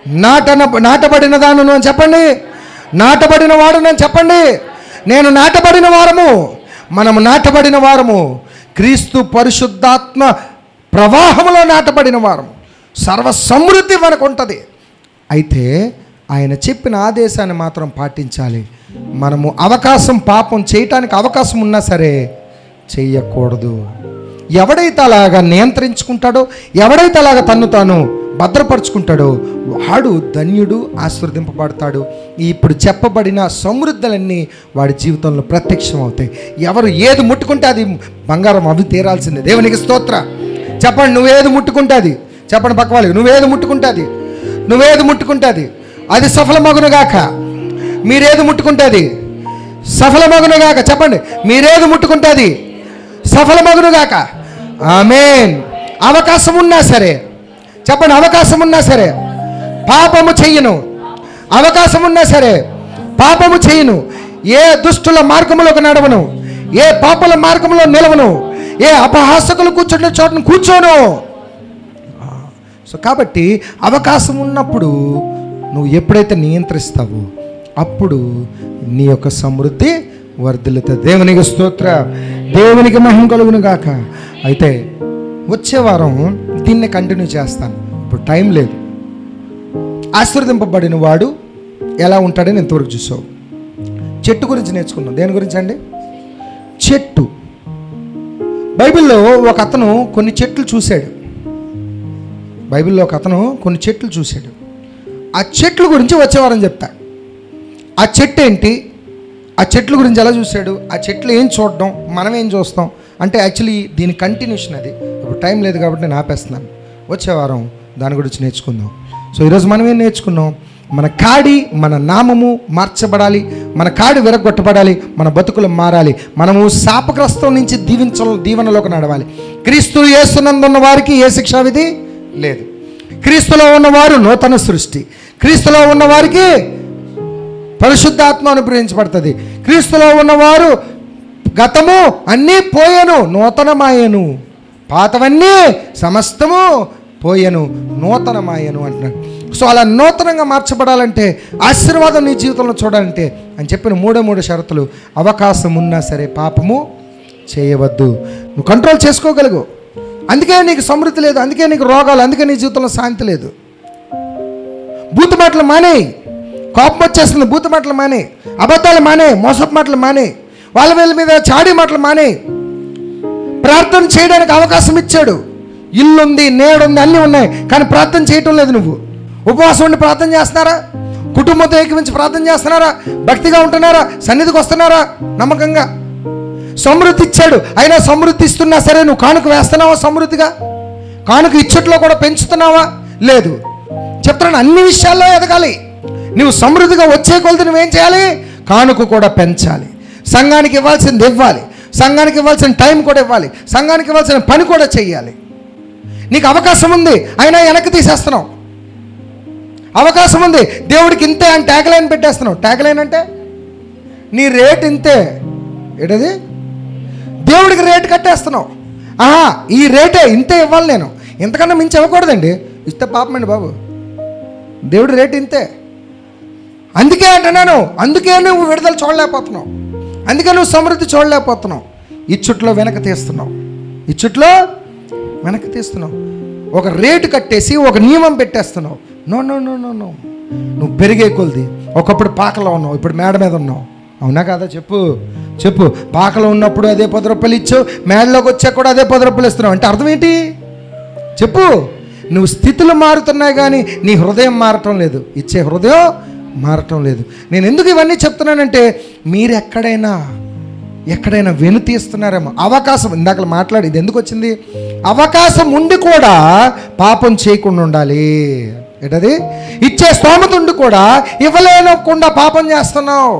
నాటన నాటబడిన దానును అని చెప్పండి నాటబడిన వాడును అని చెప్పండి నేను నాటబడిన వారము మనము నాటబడిన వారము క్రీస్తు పరిశుద్ధాత్మ ప్రవాహంలో నాటబడిన వారము సర్వ సమృద్ధి మనకు ఉంటుంది అయితే ఆయన చెప్పిన ఆదేశాన్ని మాత్రం పాటించాలి మనము అవకాశం పాపం చేయటానికి అవకాశం ఉన్నా సరే చెయ్యకూడదు ఎవడైతే అలాగా నియంత్రించుకుంటాడో ఎవడైతే అలాగా తన్ను తాను భద్రపరుచుకుంటాడో వాడు ధన్యుడు ఆశీర్వదింపబడతాడు ఇప్పుడు చెప్పబడిన సమృద్ధులన్నీ వాడి జీవితంలో ప్రత్యక్షం అవుతాయి ఎవరు ఏది ముట్టుకుంటే అది బంగారం అవి తీరాల్సిందే దేవునికి స్తోత్ర చెప్పండి నువ్వేది ముట్టుకుంటే అది చెప్పండి పక్క వాళ్ళకి నువ్వేది ముట్టుకుంటే అది నువ్వేది ముట్టుకుంటే అది అది సఫలమగునుగాక మీరేది ముట్టుకుంటే అది సఫలమగునుగాక చెప్పండి మీరేది ముట్టుకుంటే అది సఫలమగునుగాక ఆమెన్ అవకాశం ఉన్నా సరే చెప్పండి అవకాశం ఉన్నా సరే పాపము చెయ్యను అవకాశం ఉన్నా సరే పాపము చేయను ఏ దుష్టుల మార్గంలోకి నడవను ఏ పాపల మార్గంలో నిలవను ఏ అపహాసకులు కూర్చున్న చోటను కూర్చోను సో కాబట్టి అవకాశం ఉన్నప్పుడు నువ్వు ఎప్పుడైతే నియంత్రిస్తావో అప్పుడు నీ యొక్క సమృద్ధి వర్ధిల్లుతుంది దేవునికి స్తోత్ర దేవునికి మహిమ కలుగును గాక అయితే వచ్చే వారం దీన్ని కంటిన్యూ చేస్తాను ఇప్పుడు టైం లేదు ఆశీర్వదింపబడిన వాడు ఎలా ఉంటాడని ఇంతవరకు చూసావు చెట్టు గురించి నేర్చుకున్నాం దేని గురించి అండి చెట్టు బైబిల్లో ఒక అతను కొన్ని చెట్లు చూశాడు బైబిల్లో ఒక అతను కొన్ని చెట్లు చూశాడు ఆ చెట్ల గురించి వచ్చేవారం చెప్తా ఆ చెట్టు ఏంటి ఆ చెట్ల గురించి ఎలా చూశాడు ఆ చెట్లు ఏం చూడడం మనం ఏం చూస్తాం అంటే యాక్చువల్లీ దీని కంటిన్యూషన్ అది ఇప్పుడు టైం లేదు కాబట్టి నేను ఆపేస్తున్నాను వచ్చే వారం దాని గురించి నేర్చుకుందాం సో ఈరోజు మనం ఏం నేర్చుకున్నాం మన కాడి మన నామము మార్చబడాలి మన కాడి విరగొట్టబడాలి మన బతుకులు మారాలి మనము శాపగ్రస్తం నుంచి దీవించ దీవెనలోకి నడవాలి క్రీస్తు యేసునందున్న వారికి ఏ శిక్షా విధి లేదు క్రీస్తులో ఉన్నవారు నూతన సృష్టి క్రీస్తులో ఉన్న వారికి పరిశుద్ధాత్మ అనుగ్రహించబడుతుంది క్రీస్తులో ఉన్నవారు గతము అన్నీ పోయెను నూతనమాయను పాతవన్నీ సమస్తము పోయెను నూతనమాయను అంటున్నాడు సో అలా నూతనంగా మార్చబడాలంటే ఆశీర్వాదం నీ జీవితంలో చూడాలంటే అని చెప్పిన మూడే మూడు షరతులు అవకాశం ఉన్నా సరే పాపము చేయవద్దు నువ్వు కంట్రోల్ చేసుకోగలుగు అందుకే నీకు సమృద్ధి లేదు అందుకే నీకు రోగాలు అందుకే నీ జీవితంలో శాంతి లేదు బూతు మాటలు మానే కోపం వచ్చేస్తుంది బూతు మాటలు మానే అబద్ధాలు మానే మోసపు మాటలు మానే వాళ్ళ వీళ్ళ మీద చాడీ మాటలు మానే ప్రార్థన చేయడానికి అవకాశం ఇచ్చాడు ఇల్లుంది నేడుంది అన్నీ ఉన్నాయి కానీ ప్రార్థన చేయటం లేదు నువ్వు ఉపవాసం ఉండి ప్రార్థన చేస్తున్నారా కుటుంబంతో ఏకమించి ప్రార్థన చేస్తున్నారా భక్తిగా ఉంటున్నారా సన్నిధికి వస్తున్నారా నమ్మకంగా సమృద్ధి ఇచ్చాడు అయినా సమృద్ధి ఇస్తున్నా సరే నువ్వు కానుక వేస్తున్నావా సమృద్ధిగా కానుక ఇచ్చట్లో కూడా పెంచుతున్నావా లేదు చెప్తున్నాను అన్ని విషయాల్లో ఎదగాలి నువ్వు సమృద్ధిగా వచ్చే కొలది నువ్వేం చేయాలి కానుక కూడా పెంచాలి సంఘానికి ఇవ్వాల్సింది ఇవ్వాలి సంఘానికి ఇవ్వాల్సిన టైం కూడా ఇవ్వాలి సంఘానికి ఇవ్వాల్సిన పని కూడా చెయ్యాలి నీకు అవకాశం ఉంది అయినా వెనక్కి తీసేస్తున్నావు అవకాశం ఉంది దేవుడికి ఇంతే అని ట్యాగ్ లైన్ పెట్టేస్తున్నావు ట్యాగ్ లైన్ అంటే నీ రేట్ ఇంతే ఏంటది దేవుడికి రేట్ కట్టేస్తున్నావు ఆహా ఈ రేటే ఇంతే ఇవ్వాలి నేను ఇంతకన్నా మించి ఇవ్వకూడదండి ఇస్తే పాపమండి బాబు దేవుడి రేట్ ఇంతే అందుకే అంటున్నాను అందుకే నువ్వు విడుదల చూడలేకపోతున్నావు అందుకే నువ్వు సమృద్ధి చూడలేకపోతున్నావు ఇచ్చుట్లో వెనక తీస్తున్నావు ఇచ్చుట్లో వెనక్కి తీస్తున్నావు ఒక రేటు కట్టేసి ఒక నియమం పెట్టేస్తున్నావు no no no no no నువ్వు పెరిగే కొలిది ఒకప్పుడు పాకలో ఉన్నావు ఇప్పుడు మేడ మీద ఉన్నావు అవునా కాదా చెప్పు చెప్పు పాకలో ఉన్నప్పుడు అదే పది రూపాయలు ఇచ్చావు మేడలోకి వచ్చాక కూడా అదే పది రూపాయలు ఇస్తున్నావు అంటే అర్థం ఏంటి చెప్పు నువ్వు స్థితులు మారుతున్నాయి కానీ నీ హృదయం మారటం లేదు ఇచ్చే హృదయం మారటం లేదు నేను ఎందుకు ఇవన్నీ చెప్తున్నానంటే మీరు ఎక్కడైనా ఎక్కడైనా వెను తీస్తున్నారేమో అవకాశం ఇందాక మాట్లాడి ఇది ఎందుకు వచ్చింది అవకాశం ఉండి కూడా పాపం చేయకుండా ఉండాలి ఏంటది ఇచ్చే స్తోమత ఉండి కూడా ఇవ్వలేనకుండా పాపం చేస్తున్నావు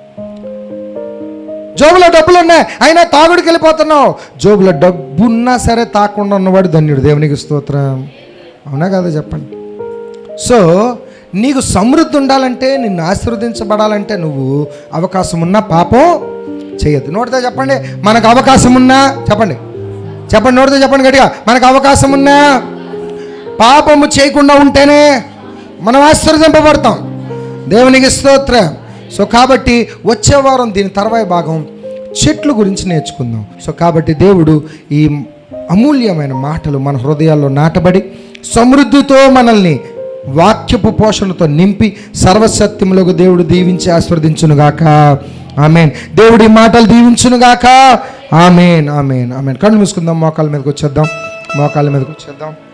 జోబులో డబ్బులు ఉన్నాయి అయినా తాగుడికి వెళ్ళిపోతున్నావు జోబులో డబ్బు ఉన్నా సరే తాకుండా ఉన్నవాడు ధన్యుడు దేవునికి స్తోత్రం అవునా కదా చెప్పండి సో నీకు సమృద్ధి ఉండాలంటే నిన్ను ఆశీర్వదించబడాలంటే నువ్వు అవకాశం ఉన్నా పాపం చేయొద్దు నోటితో చెప్పండి మనకు అవకాశం ఉన్నా చెప్పండి చెప్పండి నోటితో చెప్పండి గట్టిగా మనకు అవకాశం ఉన్నా పాపము చేయకుండా ఉంటేనే మనం ఆశీర్వదింపబడతాం దేవునికి స్తోత్రం సో కాబట్టి వచ్చే వారం దీని తర్వాయి భాగం చెట్లు గురించి నేర్చుకుందాం సో కాబట్టి దేవుడు ఈ అమూల్యమైన మాటలు మన హృదయాల్లో నాటబడి సమృద్ధితో మనల్ని వాక్యపు పోషణతో నింపి సర్వసత్యములకు దేవుడు దీవించి ఆస్వాదించునుగాక ఆమెన్ దేవుడి మాటలు దీవించునుగాక ఆమెన్ ఆమెన్ ఆమెన్ కళ్ళు మూసుకుందాం మోకాళ్ళ మీదకి వచ్చేద్దాం మోకాళ్ళ మీదకి వచ్చేద్దాం